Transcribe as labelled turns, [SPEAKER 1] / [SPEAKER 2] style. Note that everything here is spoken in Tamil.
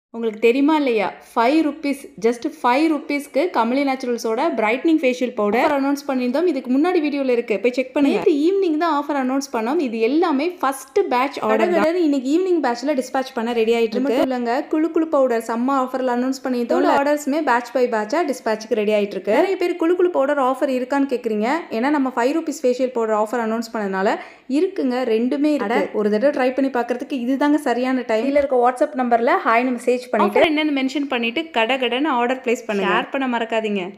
[SPEAKER 1] உங்களுக்கு தெரியுமா இல்லையா ஃபைவ் ருபீஸ் ஜஸ்ட் ஃபைவ் ருபீஸ்க்கு கமலி நேச்சுரல்ஸோட பிரைட்னிங் ஃபேஷியல் பவுடர் அனௌன்ஸ் பண்ணியிருந்தோம் இதுக்கு முன்னாடி வீடியோவில் இருக்கு போய் செக் பண்ணுங்க ஈவினிங் தான் ஆஃபர் அனௌன்ஸ் பண்ணோம் இது எல்லாமே ஃபர்ஸ்ட் பேட்ச் ஆர்டர் இன்னைக்கு ஈவினிங் பேட்ச்ல டிஸ்பேச் பண்ண ரெடி ஆயிட்டு இருக்கு இல்லைங்க குழு குழு பவுடர் சம்ம ஆஃபர்ல அனௌன்ஸ் பண்ணியிருந்தோம் ஆர்டர்ஸ்மே பேட்ச் பை பேட்சா டிஸ்பேச்சுக்கு ரெடி ஆயிட்டு இருக்கு நிறைய பேர் குழு குழு பவுடர் ஆஃபர் இருக்கான்னு கேட்குறீங்க ஏன்னா நம்ம five rupees facial powder offer announce பண்ணதுனால இருக்குங்க ரெண்டுமே இருக்கு ஒரு தடவை ட்ரை பண்ணி பார்க்கறதுக்கு இதுதாங்க சரியான டைம் இதுல இருக்க வாட்ஸ்அப் நம்பர்ல ஹாய்னு மெசேஜ் பண்ணிட்டு என்னன்னு மென்ஷன் பண்ணிட்டு கடை கடைன்னு ஆர்டர் பிளேஸ் பண்ணுங்க ஷேர் பண்ண மறக்காதீங்க